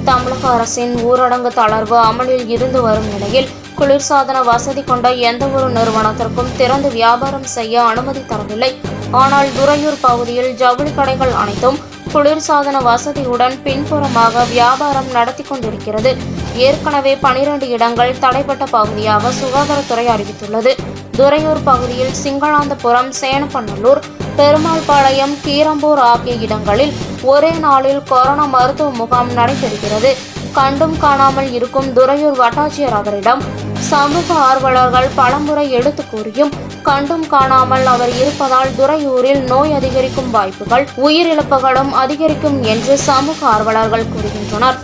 தமிழக அரசின் ஊரடங்கு தளர்வு அமலில் இருந்து வரும் நிலையில் குளிர்சாதன வசதி கொண்ட எந்தவொரு நிறுவனத்திற்கும் திறந்து வியாபாரம் செய்ய அனுமதி தரவில்லை ஆனால் துறையூர் பகுதியில் ஜவுளி கடைகள் அனைத்தும் குளிர்சாதன வசதியுடன் பின்புறமாக வியாபாரம் நடத்தி கொண்டிருக்கிறது ஏற்கனவே பனிரெண்டு இடங்கள் தடைப்பட்ட பகுதியாக சுகாதாரத்துறை அறிவித்துள்ளது துறையூர் பகுதியில் சிங்களாந்தபுரம் சேனப்பநல்லூர் பெருமாள்பாளையம் கீரம்பூர் ஆகிய இடங்களில் ஒரே நாளில் கொரோனா மருத்துவ முகாம் நடைபெறுகிறது கண்டும் காணாமல் இருக்கும் துறையூர் வட்டாட்சியர் அவரிடம் சமூக ஆர்வலர்கள் பலமுறை எடுத்து கூறியும் கண்டும் காணாமல் அவர் இருப்பதால் துறையூரில் நோய் அதிகரிக்கும் வாய்ப்புகள் உயிரிழப்புகளும் அதிகரிக்கும் என்று சமூக ஆர்வலர்கள் கூறுகின்றனர்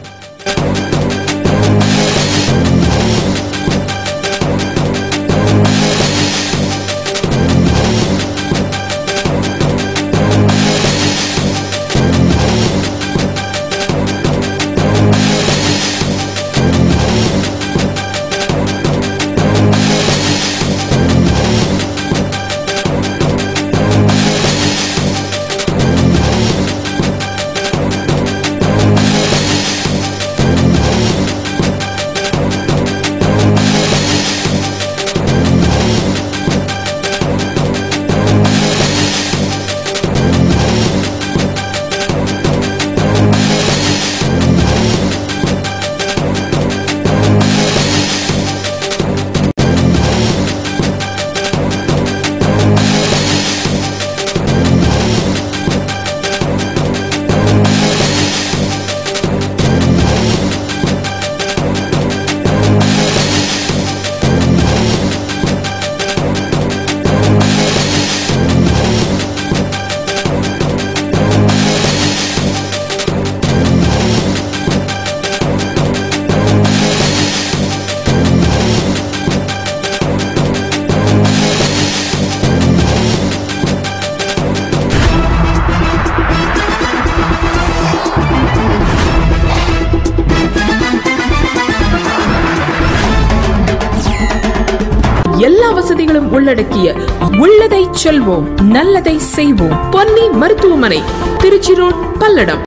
எல்லா வசதிகளும் உள்ளடக்கிய உள்ளதை செல்வோம் நல்லதை செய்வோம் பொன்னி மருத்துவமனை திருச்சி ரோட் பல்லடம்